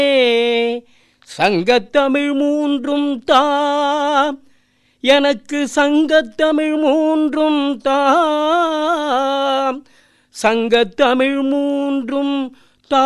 சங்கத்தமிழ் மூன்றும் தா எனக்கு சங்கத்தமிழ் மூன்றும் தா சங்கத்தமிழ் மூன்றும் தா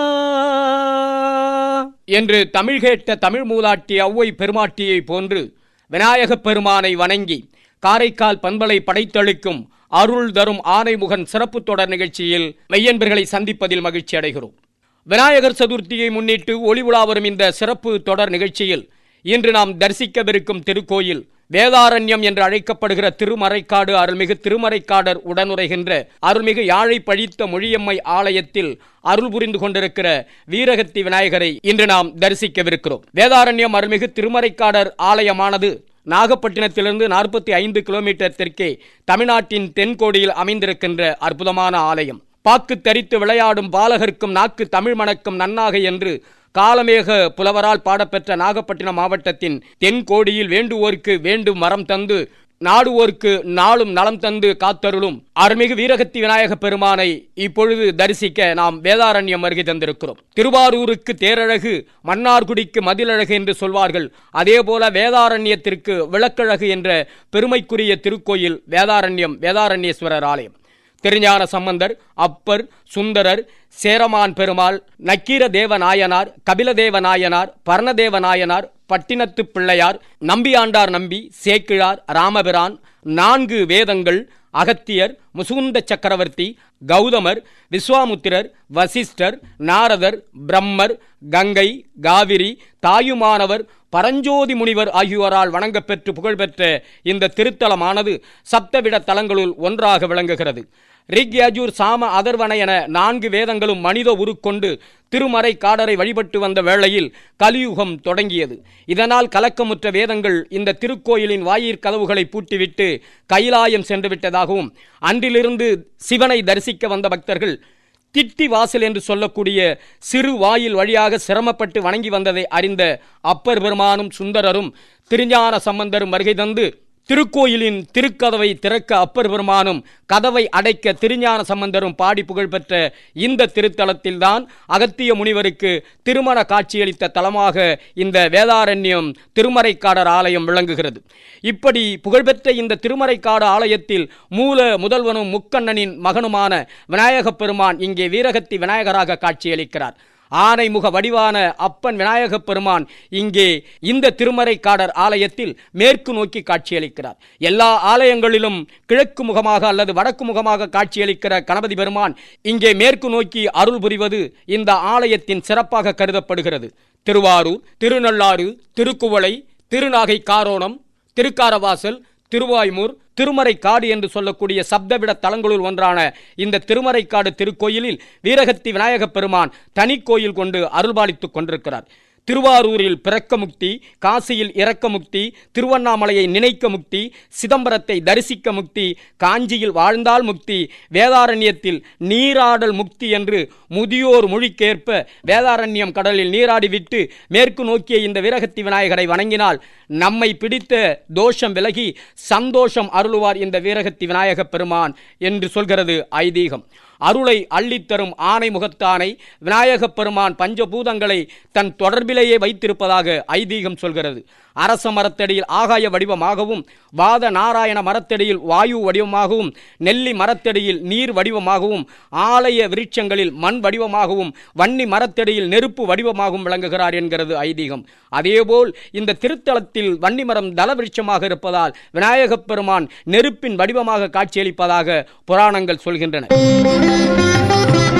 என்று தமிழ் கேட்ட தமிழ் மூதாட்டி ஔவை பெருமாட்டியை போன்று விநாயகப் பெருமானை வணங்கி காரைக்கால் பண்பலை படைத்தளிக்கும் அருள் தரும் ஆனைமுகன் சிறப்பு தொடர் நிகழ்ச்சியில் மெய்யன்பர்களை சந்திப்பதில் மகிழ்ச்சி அடைகிறோம் விநாயகர் சதுர்த்தியை முன்னிட்டு ஒளி உலா வரும் இந்த சிறப்பு தொடர் நிகழ்ச்சியில் இன்று நாம் தரிசிக்கவிருக்கும் திருக்கோயில் வேதாரண்யம் என்று அழைக்கப்படுகிற திருமறைக்காடு அருள்மிகு திருமறைக்காடர் உடனுரைகின்ற அருள்மிகு யாழை பழித்த மொழியம்மை ஆலயத்தில் அருள் புரிந்து கொண்டிருக்கிற வீரகத்தி விநாயகரை இன்று நாம் தரிசிக்கவிருக்கிறோம் வேதாரண்யம் அருள்மிகு திருமறைக்காடர் ஆலயமானது நாகப்பட்டினத்திலிருந்து நாற்பத்தி ஐந்து கிலோமீட்டர் தெற்கே தமிழ்நாட்டின் தென்கோடியில் அமைந்திருக்கின்ற அற்புதமான ஆலயம் பாக்கு தரித்து விளையாடும் பாலகர்க்கும் நாக்கு தமிழ் மணக்கும் நன்னாக என்று காலமேக புலவரால் பாடப்பெற்ற நாகப்பட்டினம் மாவட்டத்தின் தென்கோடியில் வேண்டுவோர்க்கு வேண்டும் வரம் தந்து நாடுவோர்க்கு நாளும் நலம் தந்து காத்தருளும் அருள்மிகு வீரகத்தி விநாயக பெருமானை இப்பொழுது தரிசிக்க நாம் வேதாரண்யம் வருகை தந்திருக்கிறோம் திருவாரூருக்கு தேரழகு மன்னார்குடிக்கு மதிலழகு என்று சொல்வார்கள் அதேபோல வேதாரண்யத்திற்கு விளக்கழகு என்ற பெருமைக்குரிய திருக்கோயில் வேதாரண்யம் வேதாரண்யேஸ்வரர் ஆலயம் திருஞான சம்பந்தர் அப்பர் சுந்தரர் சேரமான் பெருமாள் நக்கீர தேவ நாயனார் கபிலதேவ நாயனார் பர்ணதேவ நாயனார் பட்டினத்து பிள்ளையார் நம்பியாண்டார் நம்பி சேக்கிழார் ராமபிரான் நான்கு வேதங்கள் அகத்தியர் முசுகுந்த சக்கரவர்த்தி கௌதமர் விஸ்வாமுத்திரர் வசிஷ்டர் நாரதர் பிரம்மர் கங்கை காவிரி தாயுமானவர் பரஞ்சோதி முனிவர் ஆகியோரால் வணங்கப்பெற்று புகழ்பெற்ற இந்த திருத்தலமானது சப்தவிட தலங்களுள் ஒன்றாக விளங்குகிறது ரிக் யஜூர் சாம அதர்வன என நான்கு வேதங்களும் மனித உருக்கொண்டு திருமறை காடரை வழிபட்டு வந்த வேளையில் கலியுகம் தொடங்கியது இதனால் கலக்கமுற்ற வேதங்கள் இந்த திருக்கோயிலின் வாயிற் கதவுகளை பூட்டிவிட்டு கைலாயம் சென்று விட்டதாகவும் அன்றிலிருந்து சிவனை தரிசிக்க வந்த பக்தர்கள் திட்டி வாசல் என்று சொல்லக்கூடிய சிறு வாயில் வழியாக சிரமப்பட்டு வணங்கி வந்ததை அறிந்த அப்பர் பெருமானும் சுந்தரரும் திருஞான சம்பந்தரும் வருகை தந்து திருக்கோயிலின் திருக்கதவை திறக்க அப்பர் பெருமானும் கதவை அடைக்க திருஞான சம்பந்தரும் பாடி புகழ்பெற்ற இந்த திருத்தலத்தில்தான் அகத்திய முனிவருக்கு திருமண காட்சியளித்த தலமாக இந்த வேதாரண்யம் திருமறைக்காடர் ஆலயம் விளங்குகிறது இப்படி புகழ்பெற்ற இந்த திருமறைக்காடு ஆலயத்தில் மூல முதல்வனும் முக்கண்ணனின் மகனுமான விநாயகப் பெருமான் இங்கே வீரகத்தி விநாயகராக காட்சியளிக்கிறார் ஆனைமுக வடிவான அப்பன் விநாயகப் பெருமான் இங்கே இந்த திருமறைக்காடர் ஆலயத்தில் மேற்கு நோக்கி காட்சியளிக்கிறார் எல்லா ஆலயங்களிலும் கிழக்கு முகமாக அல்லது வடக்கு முகமாக காட்சியளிக்கிற கணபதி பெருமான் இங்கே மேற்கு நோக்கி அருள் புரிவது இந்த ஆலயத்தின் சிறப்பாக கருதப்படுகிறது திருவாரூர் திருநள்ளாறு திருக்குவளை திருநாகை காரோணம் திருக்காரவாசல் திருவாய்மூர் திருமறைக்காடு என்று சொல்லக்கூடிய சப்தவிட தலங்களுள் ஒன்றான இந்த திருமறைக்காடு திருக்கோயிலில் வீரகத்தி விநாயகப் பெருமான் தனி கோயில் கொண்டு அருள்பாலித்துக் கொண்டிருக்கிறார் திருவாரூரில் பிறக்க முக்தி காசியில் இறக்க முக்தி திருவண்ணாமலையை நினைக்க முக்தி சிதம்பரத்தை தரிசிக்க முக்தி காஞ்சியில் வாழ்ந்தால் முக்தி வேதாரண்யத்தில் நீராடல் முக்தி என்று முதியோர் மொழிக்கேற்ப வேதாரண்யம் கடலில் நீராடிவிட்டு மேற்கு நோக்கிய இந்த வீரகத்தி விநாயகரை வணங்கினால் நம்மை பிடித்த தோஷம் விலகி சந்தோஷம் அருளுவார் இந்த வீரகத்தி விநாயகப் பெருமான் என்று சொல்கிறது ஐதீகம் அருளை அள்ளித்தரும் ஆனை முகத்தானை விநாயகப் பெருமான் பஞ்சபூதங்களை தன் தொடர்பிலேயே வைத்திருப்பதாக ஐதீகம் சொல்கிறது அரச மரத்தடியில் ஆகாய வடிவமாகவும் வாத நாராயண மரத்தடியில் வாயு வடிவமாகவும் நெல்லி மரத்தடியில் நீர் வடிவமாகவும் ஆலய விருட்சங்களில் மண் வடிவமாகவும் வன்னி மரத்தடியில் நெருப்பு வடிவமாகவும் விளங்குகிறார் என்கிறது ஐதீகம் அதேபோல் இந்த திருத்தலத்தில் வன்னி மரம் தலவிருட்சமாக இருப்பதால் விநாயகப் பெருமான் நெருப்பின் வடிவமாக காட்சியளிப்பதாக புராணங்கள் சொல்கின்றன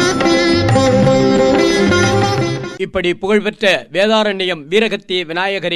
இப்படி புகழ்பெற்ற வேதாரண்யம் வீரகத்தி விநாயகரின்